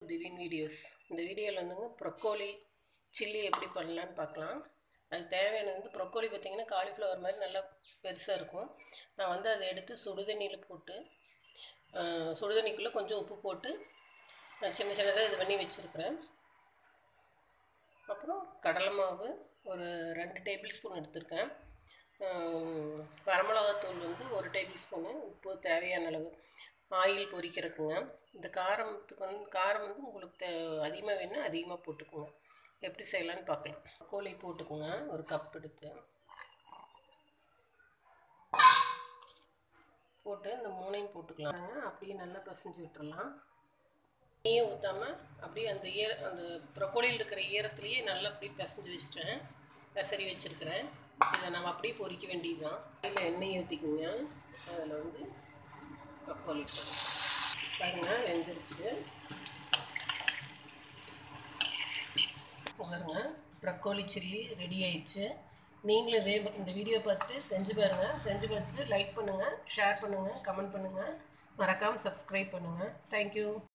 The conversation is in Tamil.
திவின் வீடியோஸ் இந்த வீடியோவில் வந்துங்க ப்ரொக்கோலி சில்லி எப்படி பண்ணலான்னு பார்க்கலாம் அதுக்கு தேவையானது வந்து ப்ரொக்கோலி பார்த்திங்கன்னா காலிஃப்ளவர் மாதிரி நல்லா பெருசாக இருக்கும் நான் வந்து அதை எடுத்து சுடுதண்ணியில் போட்டு சுடுதண்ணிக்குள்ளே கொஞ்சம் உப்பு போட்டு நான் சின்ன சின்னதாக இது பண்ணி வச்சுருக்கிறேன் அப்புறம் கடலை மாவு ஒரு ரெண்டு டேபிள் ஸ்பூன் எடுத்திருக்கேன் வரமிளகாத்தூள் வந்து ஒரு டேபிள் ஸ்பூனு உப்பு தேவையான அளவு ஆயில் பொரிக்கிறதுக்குங்க இந்த காரத்துக்கு வந்து காரம் வந்து உங்களுக்கு தே அதிகமாக வேணும்னா அதிகமாக போட்டுக்கோங்க எப்படி செய்யலான்னு பார்க்கலாம் கோழி போட்டுக்கோங்க ஒரு கப் எடுத்து போட்டு இந்த மூணையும் போட்டுக்கலாங்க அப்படியே நல்லா பசைஞ்சு விட்டுறலாம் தண்ணியே ஊற்றாமல் அப்படியே அந்த ஈர அந்த ப்ரொக்கோலியில் இருக்கிற ஈரத்துலேயே நல்லா அப்படியே பிசைஞ்சு வச்சுட்டேன் பெசரி வச்சுருக்கிறேன் இதை நம்ம அப்படியே பொரிக்க வேண்டியது தான் அதில் எண்ணெய் ஊற்றிக்குங்க அதில் வந்து ப்ரொக்கோலி பாருங்க வெந்துருச்சு பாருங்க ப்ரக்கோலி சில்லி ரெடி ஆயிடுச்சு நீங்களும் இதே இந்த வீடியோ பார்த்துட்டு செஞ்சு பாருங்கள் செஞ்சு பார்த்துட்டு லைக் பண்ணுங்கள் ஷேர் பண்ணுங்கள் கமெண்ட் பண்ணுங்கள் மறக்காமல் சப்ஸ்கிரைப் பண்ணுங்கள் தேங்க்யூ